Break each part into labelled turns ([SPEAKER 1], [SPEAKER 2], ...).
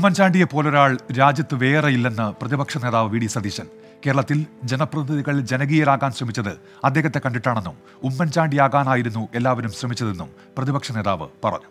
[SPEAKER 1] ഉമ്മൻചാണ്ടിയെ പോലൊരാൾ രാജ്യത്ത് വേറെയില്ലെന്ന് പ്രതിപക്ഷ നേതാവ് വി ഡി സതീശൻ കേരളത്തിൽ ജനപ്രതിനിധികൾ ജനകീയരാകാൻ ശ്രമിച്ചത് അദ്ദേഹത്തെ കണ്ടിട്ടാണെന്നും ഉമ്മൻചാണ്ടിയാകാനായിരുന്നു എല്ലാവരും ശ്രമിച്ചതെന്നും പ്രതിപക്ഷ നേതാവ് പറഞ്ഞു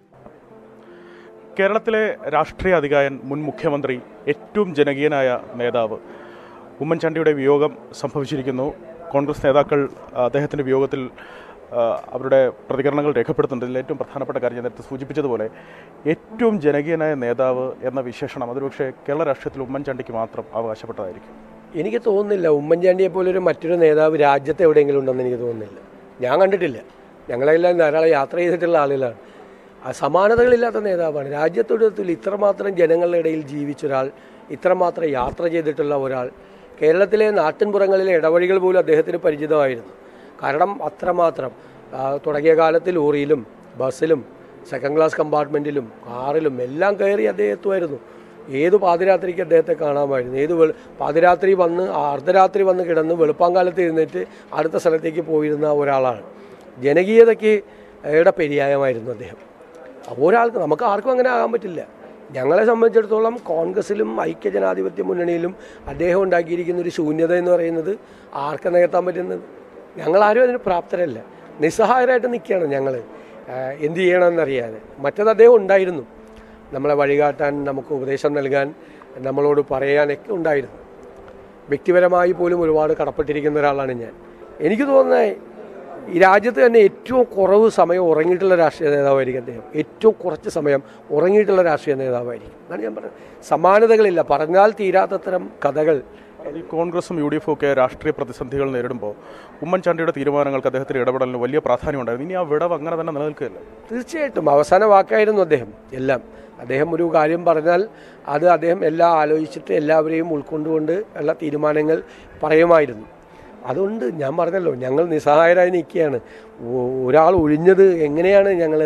[SPEAKER 2] കേരളത്തിലെ രാഷ്ട്രീയ അധികായൻ മുൻ മുഖ്യമന്ത്രി ഏറ്റവും ജനകീയനായ നേതാവ് ഉമ്മൻചാണ്ടിയുടെ വിയോഗം സംഭവിച്ചിരിക്കുന്നു കോൺഗ്രസ് നേതാക്കൾ അദ്ദേഹത്തിൻ്റെ വിയോഗത്തിൽ ആ, അവരുടെ പ്രതികരണങ്ങൾ രേഖപ്പെടുത്തുന്നുണ്ട് ഇതിൽ ഏറ്റവും പ്രധാനപ്പെട്ട കാര്യം ഞാൻ നേരത്തെ സൂചിപ്പിച്ചതുപോലെ ഏറ്റവും ജനകീയനായ നേതാവ് എന്ന വിശേഷണം അതൊരുപക്ഷെ കേരള രാഷ്ട്രീയത്തിൽ ഉമ്മൻചാണ്ടിക്ക് മാത്രം അവകാശപ്പെട്ടതായിരിക്കും
[SPEAKER 3] എനിക്ക് തോന്നുന്നില്ല ഉമ്മൻചാണ്ടിയെ പോലൊരു മറ്റൊരു നേതാവ് രാജ്യത്ത് എവിടെയെങ്കിലും ഉണ്ടെന്ന് എനിക്ക് തോന്നുന്നില്ല ഞാൻ കണ്ടിട്ടില്ല ഞങ്ങളെല്ലാം ധാരാളം യാത്ര ചെയ്തിട്ടുള്ള ആളുകളാണ് ആ സമാനതകളില്ലാത്ത നേതാവാണ് രാജ്യത്തൊടുത്തിൽ ഇത്രമാത്രം ജനങ്ങളുടെ ഇടയിൽ ജീവിച്ച ഒരാൾ ഇത്രമാത്രം യാത്ര ചെയ്തിട്ടുള്ള ഒരാൾ കേരളത്തിലെ നാട്ടിൻപുറങ്ങളിലെ ഇടവഴികൾ പോലും അദ്ദേഹത്തിന് പരിചിതമായിരുന്നു കാരണം അത്രമാത്രം ആ, തുടങ്ങിയ കാലത്ത് ലോറിയിലും ബസ്സിലും സെക്കൻഡ് ക്ലാസ് കമ്പാർട്ട്മെൻറ്റിലും കാറിലും എല്ലാം കയറി അദ്ദേഹം എത്തുമായിരുന്നു ഏത് പാതിരാത്രിക്ക് അദ്ദേഹത്തെ കാണാമായിരുന്നു ഏത് വെളു പാതിരാത്രി വന്ന് ആ അർദ്ധരാത്രി വന്ന് കിടന്ന് വെളുപ്പാങ്കാലത്ത് എഴുന്നേറ്റ് അടുത്ത സ്ഥലത്തേക്ക് പോയിരുന്ന ഒരാളാണ് ജനകീയതയ്ക്ക് യുടെ പര്യായമായിരുന്നു അദ്ദേഹം ഒരാൾക്ക് നമുക്ക് ആർക്കും അങ്ങനെ ആകാൻ പറ്റില്ല ഞങ്ങളെ സംബന്ധിച്ചിടത്തോളം കോൺഗ്രസിലും ഐക്യജനാധിപത്യ മുന്നണിയിലും അദ്ദേഹം ഉണ്ടാക്കിയിരിക്കുന്ന ഒരു ശൂന്യത എന്ന് പറയുന്നത് ആർക്ക് നികത്താൻ പറ്റുന്നത് ഞങ്ങളാരും അതിന് പ്രാപ്തരല്ല നിസ്സഹായരായിട്ട് നിൽക്കുകയാണ് ഞങ്ങൾ എന്ത് ചെയ്യണമെന്നറിയാതെ മറ്റത് അദ്ദേഹം ഉണ്ടായിരുന്നു നമ്മളെ വഴികാട്ടാൻ നമുക്ക് ഉപദേശം നൽകാൻ നമ്മളോട് പറയാനൊക്കെ ഉണ്ടായിരുന്നു വ്യക്തിപരമായി പോലും ഒരുപാട് കടപ്പെട്ടിരിക്കുന്ന ഒരാളാണ് ഞാൻ എനിക്ക് തോന്നുന്നത് ഈ രാജ്യത്ത് തന്നെ ഏറ്റവും കുറവ് സമയം ഉറങ്ങിയിട്ടുള്ള രാഷ്ട്രീയ നേതാവായിരിക്കും അദ്ദേഹം ഏറ്റവും കുറച്ച് സമയം ഉറങ്ങിയിട്ടുള്ള രാഷ്ട്രീയ നേതാവായിരിക്കും എന്നാണ് ഞാൻ പറഞ്ഞത് സമാനതകളില്ല പറഞ്ഞാൽ തീരാത്തത്തരം കഥകൾ
[SPEAKER 2] ഈ കോൺഗ്രസും യു ഡി എഫും ഒക്കെ രാഷ്ട്രീയ പ്രതിസന്ധികൾ നേരിടുമ്പോൾ ഉമ്മൻചാണ്ടിയുടെ തീരുമാനങ്ങൾക്ക് അദ്ദേഹത്തിന് ഇടപെടലിന് വലിയ പ്രാധാന്യമുണ്ടായിരുന്നു ഇനി ആ വിടവ് അങ്ങനെ തന്നെ നിലനിൽക്കുകയല്ല
[SPEAKER 3] തീർച്ചയായിട്ടും അവസാന വാക്കായിരുന്നു അദ്ദേഹം എല്ലാം അദ്ദേഹം ഒരു കാര്യം പറഞ്ഞാൽ അത് അദ്ദേഹം എല്ലാം ആലോചിച്ചിട്ട് എല്ലാവരെയും ഉൾക്കൊണ്ടുകൊണ്ട് ഉള്ള തീരുമാനങ്ങൾ പറയുമായിരുന്നു അതുകൊണ്ട് ഞാൻ പറഞ്ഞല്ലോ ഞങ്ങൾ നിസ്സഹായരായി നിൽക്കുകയാണ് ഒ- ഒരാൾ ഒഴിഞ്ഞത് എങ്ങനെയാണ് ഞങ്ങൾ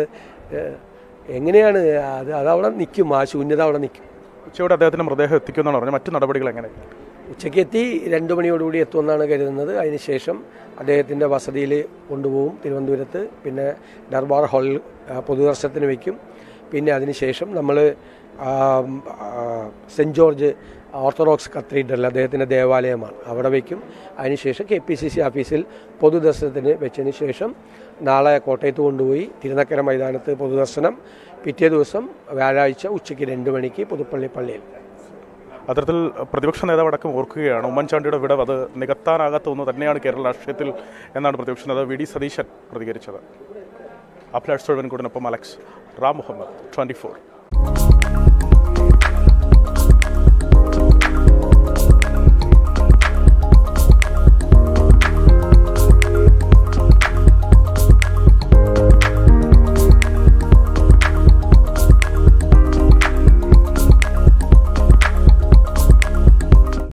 [SPEAKER 3] എങ്ങനെയാണ് അത് അതവിടെ നിൽക്കും ആ ശൂന്യത അവിടെ നിൽക്കും
[SPEAKER 2] ഉച്ചയോടെ അദ്ദേഹത്തിന്റെ മൃതദേഹം എത്തിക്കുമെന്നാണ് പറഞ്ഞത് മറ്റു നടപടികൾ എങ്ങനെ
[SPEAKER 3] ഉച്ചയ്ക്ക് എത്തി രണ്ട് മണിയോടുകൂടി എത്തുമെന്നാണ് കരുതുന്നത് അതിനുശേഷം അദ്ദേഹത്തിൻ്റെ വസതിയിൽ കൊണ്ടുപോകും തിരുവനന്തപുരത്ത് പിന്നെ ദർബാർ ഹാളിൽ ആ, പൊതുദർശനത്തിന് വയ്ക്കും പിന്നെ അതിനുശേഷം നമ്മൾ സെൻറ്റ് ജോർജ് ഓർത്തഡോക്സ് കത്തീഡ്രൽ അദ്ദേഹത്തിൻ്റെ ദേവാലയമാണ് അവിടെ വയ്ക്കും അതിനുശേഷം കെ പി സി സി ഓഫീസിൽ പൊതുദർശനത്തിന് വെച്ചതിന് ശേഷം നാളെ കോട്ടയത്ത് കൊണ്ടുപോയി തിരുനക്കര മൈതാനത്ത് പൊതുദർശനം പിറ്റേ ദിവസം വ്യാഴാഴ്ച ഉച്ചയ്ക്ക് രണ്ട് മണിക്ക് പുതുപ്പള്ളി പള്ളിയിൽ
[SPEAKER 2] അത്തരത്തിൽ പ്രതിപക്ഷ നേതാവ് അടക്കം ഓർക്കുകയാണ് ഉമ്മൻചാണ്ടിയുടെ വിടവ് അത് നികത്താനാകാത്ത ഒന്ന് തന്നെയാണ് കേരള രാഷ്ട്രീയത്തിൽ എന്നാണ് പ്രതിപക്ഷ നേതാവ് വി ഡി സതീശൻ പ്രതികരിച്ചത് അപ്ലാഡ് സോഴവൻകൂടിനൊപ്പം Alex Ram Muhammad twenty four